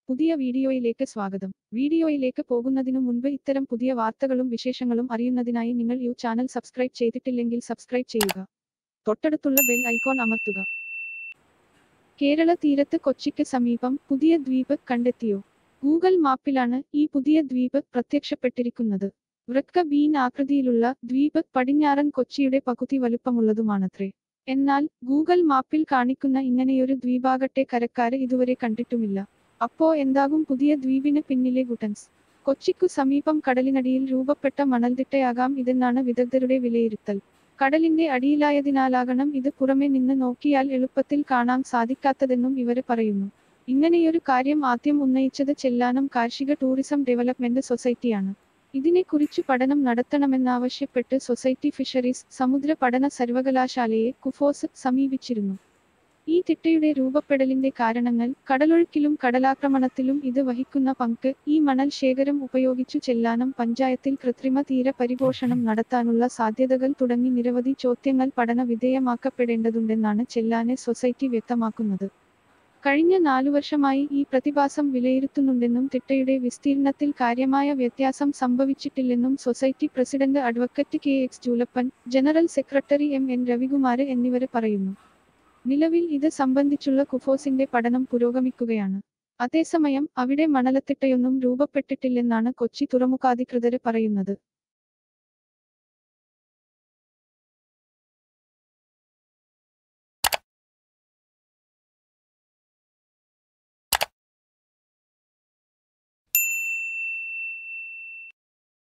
പുതിയ വീഡിയോയിലേക്ക് സ്വാഗതം വീഡിയോയിലേക്ക് പോകുന്നതിനു മുൻപ് ഇത്തരം പുതിയ വാർത്തകളും വിശേഷങ്ങളും അറിയുന്നതിനായി നിങ്ങൾ യു ചാനൽ സബ്സ്ക്രൈബ് ചെയ്തിട്ടില്ലെങ്കിൽ സബ്സ്ക്രൈബ് ചെയ്യുക തൊട്ടടുത്തുള്ള ബെൽ ഐക്കോൺ അമർത്തുക കേരള തീരത്ത് കൊച്ചിക്ക് സമീപം പുതിയ ദ്വീപ് കണ്ടെത്തിയോ ഗൂഗിൾ മാപ്പിലാണ് ഈ പുതിയ ദ്വീപ് പ്രത്യക്ഷപ്പെട്ടിരിക്കുന്നത് വൃക്ക ബീൻ ആകൃതിയിലുള്ള ദ്വീപ് പടിഞ്ഞാറൻ കൊച്ചിയുടെ പകുതി വലുപ്പമുള്ളതുമാണത്രേ എന്നാൽ ഗൂഗിൾ മാപ്പിൽ കാണിക്കുന്ന ഇങ്ങനെയൊരു ദ്വീപാകട്ടെ കരക്കാര് ഇതുവരെ കണ്ടിട്ടുമില്ല അപ്പോ എന്താകും പുതിയ ദ്വീപിന് പിന്നിലെ ഗുട്ടൻസ് കൊച്ചിക്കു സമീപം കടലിനടിയിൽ രൂപപ്പെട്ട മണൽതിട്ടയാകാം ഇതെന്നാണ് വിദഗ്ധരുടെ വിലയിരുത്തൽ കടലിന്റെ അടിയിലായതിനാലാകണം ഇത് പുറമെ നിന്ന് നോക്കിയാൽ എളുപ്പത്തിൽ കാണാൻ സാധിക്കാത്തതെന്നും ഇവര് പറയുന്നു ഇങ്ങനെയൊരു കാര്യം ആദ്യം ഉന്നയിച്ചത് ചെല്ലാനം കാർഷിക ടൂറിസം ഡെവലപ്മെന്റ് സൊസൈറ്റിയാണ് ഇതിനെക്കുറിച്ച് പഠനം നടത്തണമെന്നാവശ്യപ്പെട്ട് സൊസൈറ്റി ഫിഷറീസ് സമുദ്ര പഠന സർവകലാശാലയെ കുഫോസ് സമീപിച്ചിരുന്നു ഈ തിട്ടയുടെ രൂപപ്പെടലിന്റെ കാരണങ്ങൾ കടലൊഴുക്കിലും കടലാക്രമണത്തിലും ഇത് വഹിക്കുന്ന പങ്ക് ഈ മണൽ ശേഖരം ഉപയോഗിച്ചു ചെല്ലാനം പഞ്ചായത്തിൽ കൃത്രിമ തീര പരിപോഷണം നടത്താനുള്ള സാധ്യതകൾ തുടങ്ങി നിരവധി ചോദ്യങ്ങൾ പഠന വിധേയമാക്കപ്പെടേണ്ടതുണ്ടെന്നാണ് ചെല്ലാനെ സൊസൈറ്റി വ്യക്തമാക്കുന്നത് കഴിഞ്ഞ നാലു വർഷമായി ഈ പ്രതിഭാസം വിലയിരുത്തുന്നുണ്ടെന്നും തിട്ടയുടെ വിസ്തീർണത്തിൽ കാര്യമായ വ്യത്യാസം സംഭവിച്ചിട്ടില്ലെന്നും society president advocate K X Julappan general secretary M N Ravikumar എന്നിവര് പറയുന്നു നിലവിൽ ഇത് സംബന്ധിച്ചുള്ള കുഫോസിന്റെ പഠനം പുരോഗമിക്കുകയാണ് അതേസമയം അവിടെ മണലത്തിട്ടയൊന്നും രൂപപ്പെട്ടിട്ടില്ലെന്നാണ് കൊച്ചി തുറമുഖാധികൃതര് പറയുന്നത്